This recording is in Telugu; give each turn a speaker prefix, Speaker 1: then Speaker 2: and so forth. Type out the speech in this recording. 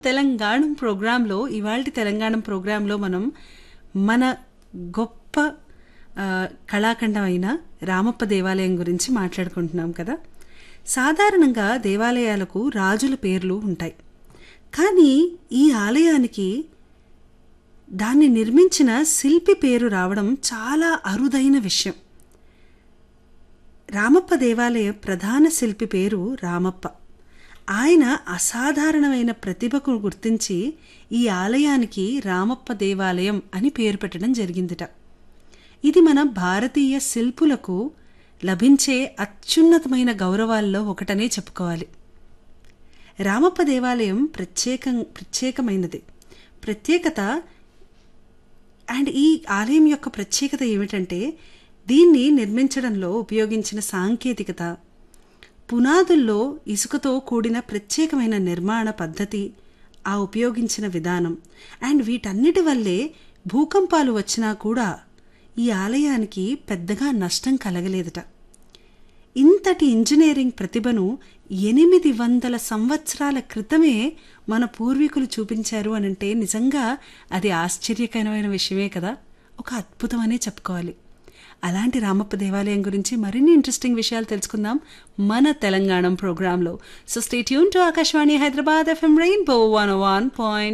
Speaker 1: తెలంగాణ ప్రోగ్రాంలో ఇవాల్టి తెలంగాణ ప్రోగ్రాంలో మనం మన గొప్ప ఆ, కళాఖండం అయిన రామప్ప దేవాలయం గురించి మాట్లాడుకుంటున్నాం కదా సాధారణంగా దేవాలయాలకు రాజుల పేర్లు ఉంటాయి కానీ ఈ ఆలయానికి దాన్ని నిర్మించిన శిల్పి పేరు రావడం చాలా అరుదైన విషయం రామప్ప దేవాలయ ప్రధాన శిల్పి పేరు రామప్ప ఆయన అసాధారణమైన ప్రతిభకు గుర్తించి ఈ ఆలయానికి రామప్ప దేవాలయం అని పేరు పెట్టడం జరిగిందిట ఇది మన భారతీయ శిల్పులకు లభించే అత్యున్నతమైన గౌరవాల్లో ఒకటనే చెప్పుకోవాలి రామప్ప దేవాలయం ప్రత్యేకం ప్రత్యేకమైనది ప్రత్యేకత అండ్ ఈ ఆలయం యొక్క ప్రత్యేకత ఏమిటంటే దీన్ని నిర్మించడంలో ఉపయోగించిన సాంకేతికత పునాదుల్లో ఇసుకతో కూడిన ప్రత్యేకమైన నిర్మాణ పద్ధతి ఆ ఉపయోగించిన విధానం అండ్ వీటన్నిటి వల్లే భూకంపాలు వచ్చినా కూడా ఈ ఆలయానికి పెద్దగా నష్టం కలగలేదట ఇంతటి ఇంజనీరింగ్ ప్రతిభను ఎనిమిది వందల సంవత్సరాల క్రితమే మన పూర్వీకులు చూపించారు అనంటే నిజంగా అది ఆశ్చర్యకరమైన విషయమే కదా ఒక అద్భుతం అనే చెప్పుకోవాలి అలాంటి రామప్ప దేవాలయం గురించి మరిన్ని ఇంట్రెస్టింగ్ విషయాలు తెలుసుకుందాం మన తెలంగాణ ప్రోగ్రాంలో so stay tune to Akashvani Hyderabad FM rainbow one one point